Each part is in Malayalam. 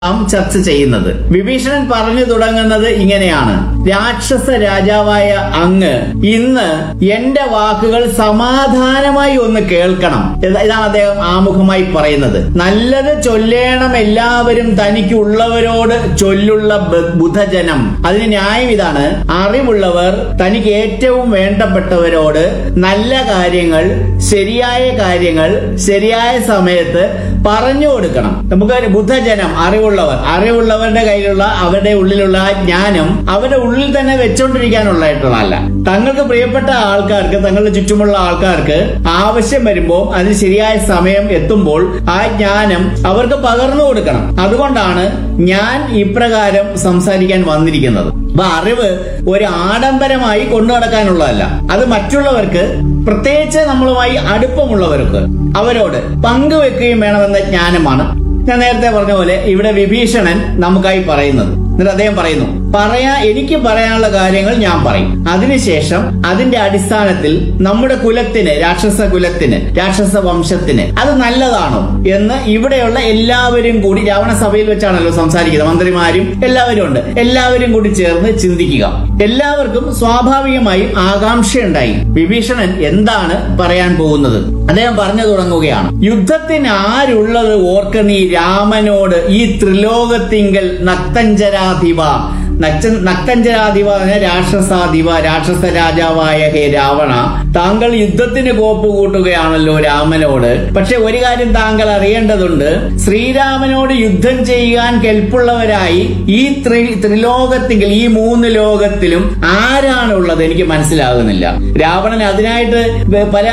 നാം ചർച്ച ചെയ്യുന്നത് വിഭീഷണൻ പറഞ്ഞു തുടങ്ങുന്നത് ഇങ്ങനെയാണ് രാക്ഷസ രാജാവായ അങ്ങ് ഇന്ന് എന്റെ വാക്കുകൾ സമാധാനമായി ഒന്ന് കേൾക്കണം ഇത- ഇതാണ് അദ്ദേഹം ആമുഖമായി പറയുന്നത് നല്ലത് ചൊല്ലേണം എല്ലാവരും തനിക്ക് ഉള്ളവരോട് ചൊല്ലുള്ള ബ- ബുധജനം അതിന് ന്യായം ഇതാണ് അറിവുള്ളവർ തനിക്ക് ഏറ്റവും വേണ്ടപ്പെട്ടവരോട് നല്ല കാര്യങ്ങൾ ശരിയായ കാര്യങ്ങൾ ശരിയായ സമയത്ത് പറഞ്ഞു കൊടുക്കണം നമുക്ക് ബുദ്ധജനം അറിവുള്ളവർ അറിവുള്ളവരുടെ കയ്യിലുള്ള അവരുടെ ഉള്ളിലുള്ള ആ ജ്ഞാനം അവരുടെ ഉള്ളിൽ തന്നെ വെച്ചോണ്ടിരിക്കാനുള്ളതായിട്ടുള്ളതല്ല തങ്ങൾക്ക് പ്രിയപ്പെട്ട ആൾക്കാർക്ക് തങ്ങളുടെ ചുറ്റുമുള്ള ആൾക്കാർക്ക് ആവശ്യം വരുമ്പോൾ അതിന് ശരിയായ സമയം എത്തുമ്പോൾ ആ ജ്ഞാനം അവർക്ക് പകർന്നു കൊടുക്കണം അതുകൊണ്ടാണ് ഞാൻ ഇപ്രകാരം സംസാരിക്കാൻ വന്നിരിക്കുന്നത് അപ്പൊ അറിവ് ഒരു ആഡംബരമായി കൊണ്ടു നടക്കാനുള്ളതല്ല അത് മറ്റുള്ളവർക്ക് പ്രത്യേകിച്ച് നമ്മളുമായി അടുപ്പമുള്ളവർക്ക് അവരോട് പങ്കുവെക്കുകയും വേണമെന്ന ജ്ഞാനമാണ് ഞാൻ നേരത്തെ പറഞ്ഞ പോലെ ഇവിടെ വിഭീഷണൻ നമുക്കായി പറയുന്നത് എന്നിട്ട് അദ്ദേഹം പറയുന്നു പറയാ എനിക്ക് പറയാനുള്ള കാര്യങ്ങൾ ഞാൻ പറയും അതിനുശേഷം അതിന്റെ അടിസ്ഥാനത്തിൽ നമ്മുടെ കുലത്തിന് രാക്ഷസ കുലത്തിന് രാക്ഷസ വംശത്തിന് അത് നല്ലതാണോ എന്ന് ഇവിടെയുള്ള എല്ലാവരും കൂടി രാവണ സഭയിൽ വെച്ചാണല്ലോ സംസാരിക്കുന്നത് മന്ത്രിമാരും എല്ലാവരും ഉണ്ട് എല്ലാവരും കൂടി ചേർന്ന് ചിന്തിക്കുക എല്ലാവർക്കും സ്വാഭാവികമായും ആകാംക്ഷയുണ്ടായി വിഭീഷണൻ എന്താണ് പറയാൻ പോകുന്നത് അദ്ദേഹം പറഞ്ഞു തുടങ്ങുകയാണ് യുദ്ധത്തിന് ആരുള്ളത് ഓർക്ക നീ രാമനോട് ഈ ത്രിലോകത്തിങ്കൽ നക്തഞ്ചരാധിപ നക്ച നക്തഞ്ചരാധിപ എന്ന രാക്ഷസാധിപ രാക്ഷസ രാജാവായ ഹേ രാവണ താങ്കൾ യുദ്ധത്തിന് കോപ്പ് കൂട്ടുകയാണല്ലോ രാമനോട് പക്ഷെ ഒരു കാര്യം താങ്കൾ അറിയേണ്ടതുണ്ട് ശ്രീരാമനോട് യുദ്ധം ചെയ്യാൻ കെൽപ്പുള്ളവരായി ഈ ത്രി ത്രിലോകത്തിങ്കിൽ ഈ മൂന്ന് ലോകത്തിലും ആരാണുള്ളത് എനിക്ക് മനസ്സിലാകുന്നില്ല രാവണൻ അതിനായിട്ട് വ- പല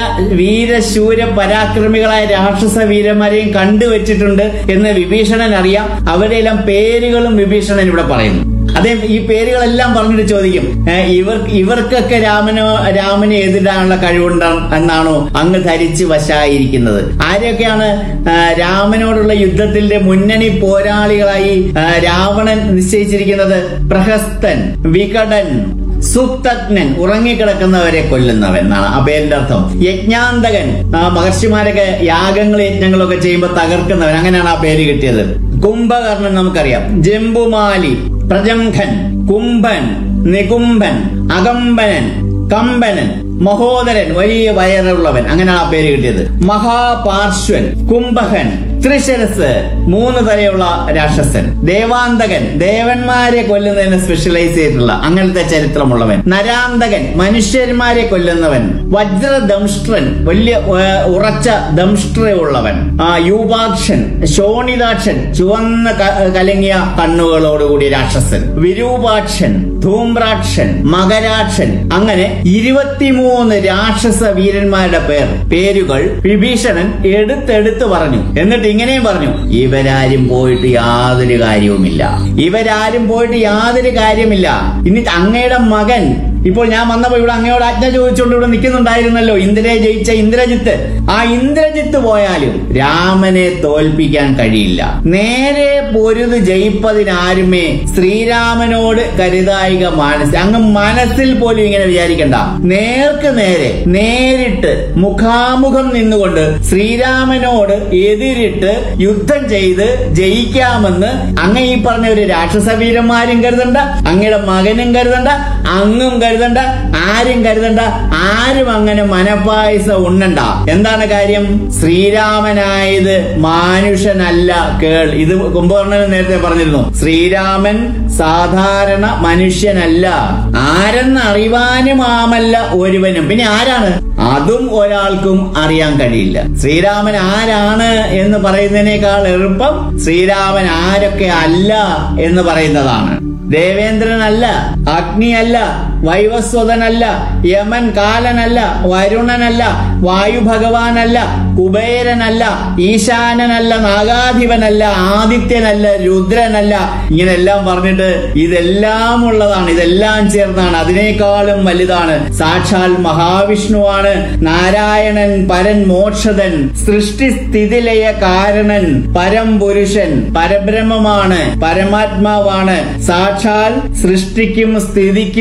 വീരശൂര പരാക്രമികളായ രാക്ഷസ വീരന്മാരെയും കണ്ടുവച്ചിട്ടുണ്ട് എന്ന് വിഭീഷണൻ അറിയാം അവരുടെ എല്ലാം പേരുകളും വിഭീഷണൻ ഇവിടെ പറയുന്നു അദ്ദേഹം ഈ പേരുകളെല്ലാം പറഞ്ഞിട്ട് ചോദിക്കും "ഏ, ഇവർ ഇവർക്കൊക്കെ രാമനോ രാമനെ എതിരാനുള്ള കഴിവുണ്ട് എന്നാണോ അങ്ങ് ധരിച്ച് വശായിരിക്കുന്നത് ആരെയൊക്കെയാണ് ആ, രാമനോടുള്ള യുദ്ധത്തിന്റെ മുന്നണി പോരാളികളായി ആ, രാവണൻ നിശ്ചയിച്ചിരിക്കുന്നത് പ്രഹസ്തൻ വികടൻ സുപ്തജ്ഞൻ ഉറങ്ങിക്കിടക്കുന്നവരെ കൊല്ലുന്നവൻ എന്നാണ് ആ പേരിന്റെ അർത്ഥം യജ്ഞാന്തകൻ ആ മഹർഷിമാരൊക്കെ യാഗങ്ങൾ യജ്ഞങ്ങളൊക്കെ ചെയ്യുമ്പോൾ തകർക്കുന്നവൻ അങ്ങനെയാണ് ആ പേര് കിട്ടിയത് കുംഭകർണൻ നമുക്കറിയാം ജംബുമാലി പ്രജംഘൻ കുംഭൻ നികുംഭൻ അകമ്പനൻ കമ്പനൻ മഹോദരൻ വലിയ വയറുള്ളവൻ അങ്ങനെയാണ് ആ പേര് കിട്ടിയത് മഹാപാർശ്വൻ കുംഭകൻ ത്രിശരസ് മൂന്ന് തലയുള്ള രാക്ഷസൻ ദേവാന്തകൻ ദേവന്മാരെ കൊല്ലുന്നതിന് സ്പെഷ്യലൈസ് ചെയ്തിട്ടുള്ള അങ്ങനത്തെ ചരിത്രമുള്ളവൻ നരാന്തകൻ മനുഷ്യന്മാരെ കൊല്ലുന്നവൻ വജ്രദംഷ്ട്രൻ വലിയ ഏർ, ഉറച്ച ദംഷ്ട്രയുള്ളവൻ ആ യൂപാക്ഷൻ ശോണിതാക്ഷൻ ചുവന്ന ക- കലങ്ങിയ കണ്ണുകളോടുകൂടിയ രാക്ഷസൻ വിരൂപാക്ഷൻ ധൂമ്രാക്ഷൻ മകരാക്ഷൻ അങ്ങനെ ഇരുപത്തിമൂന്ന് രാക്ഷസ വീരന്മാരുടെ പേർ പേരുകൾ വിഭീഷണൻ എടുത്തെടുത്ത് പറഞ്ഞു എന്നിട്ട് ഇങ്ങനെയും പറഞ്ഞു ഇവരാരും പോയിട്ട് യാതൊരു കാര്യവുമില്ല ഇവരാരും പോയിട്ട് യാതൊരു കാര്യമില്ല ഇനി അങ്ങയുടെ മകൻ ഇപ്പോൾ ഞാൻ വന്നപ്പോ ഇവിടെ അങ്ങയോട് ആജ്ഞ ചോദിച്ചുകൊണ്ട് ഇവിടെ നിൽക്കുന്നുണ്ടായിരുന്നല്ലോ ഇന്ദ്രയെ ജയിച്ച ഇന്ദ്രജിത്ത് ആ ഇന്ദ്രജിത്ത് പോയാലും രാമനെ തോൽപ്പിക്കാൻ കഴിയില്ല നേരെ പൊരുത് ജയിപ്പതിനാരുമേ ശ്രീരാമനോട് കരുതായിക മനസ്സ് അങ്ങ് മനസ്സിൽ പോലും ഇങ്ങനെ വിചാരിക്കണ്ട നേർക്ക് നേരെ നേരിട്ട് മുഖാമുഖം നിന്നുകൊണ്ട് ശ്രീരാമനോട് എതിരിട്ട് യുദ്ധം ചെയ്ത് ജയിക്കാമെന്ന് അങ്ങ് ഈ പറഞ്ഞ ഒരു രാക്ഷസ വീരന്മാരും കരുതണ്ട അങ്ങയുടെ മകനും കരുതണ്ട അങ്ങും കരുതണ്ട ആരും കരുതണ്ട ആരും അങ്ങനെ മനപ്പായസം ഉണ്ണണ്ട എന്താണ് കാര്യം ശ്രീരാമനായത് മാനുഷനല്ല കേൾ ഇത് കുംഭകർണൻ നേരത്തെ പറഞ്ഞിരുന്നു ശ്രീരാമൻ സാധാരണ മനുഷ്യനല്ല ആരെന്ന് അറിവാനുമാമല്ല ഒരുവനും പിന്നെ ആരാണ് അതും ഒരാൾക്കും അറിയാൻ കഴിയില്ല ശ്രീരാമൻ ആരാണ് എന്ന് പറയുന്നതിനേക്കാൾ എളുപ്പം ശ്രീരാമൻ ആരൊക്കെ അല്ല എന്ന് പറയുന്നതാണ് ദേവേന്ദ്രനല്ല അഗ്നിയല്ല വൈവസ്വതനല്ല യമൻ കാലനല്ല വരുണനല്ല വായു ഭഗവാനല്ല കുബേരനല്ല ഈശാനനല്ല നാഗാധിപനല്ല ആദിത്യനല്ല രുദ്രനല്ല ഇങ്ങനെല്ലാം പറഞ്ഞിട്ട് ഇതെല്ലാം ഉള്ളതാണ് ഇതെല്ലാം ചേർന്നാണ് അതിനേക്കാളും വലുതാണ് സാക്ഷാൽ മഹാവിഷ്ണുവാണ് നാരായണൻ പരൻ മോക്ഷതൻ സൃഷ്ടി സ്ഥിതിലയ കാരണൻ പരംപുരുഷൻ പരബ്രഹ്മമാണ് പരമാത്മാവാണ് സാക്ഷാൽ സൃഷ്ടിക്കും സ്ഥിതിക്കും സംഹാര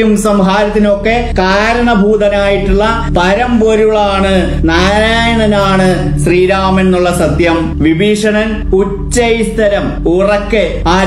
സംഹാരത്തിനൊക്കെ കാരണഭൂതനായിട്ടുള്ള പരമ്പൊരുളാണ് നാരായണനാണ് ശ്രീരാമൻ എന്നുള്ള സത്യം വിഭീഷണൻ ഉച്ചൈസ്തരം ഉറക്കെ ആ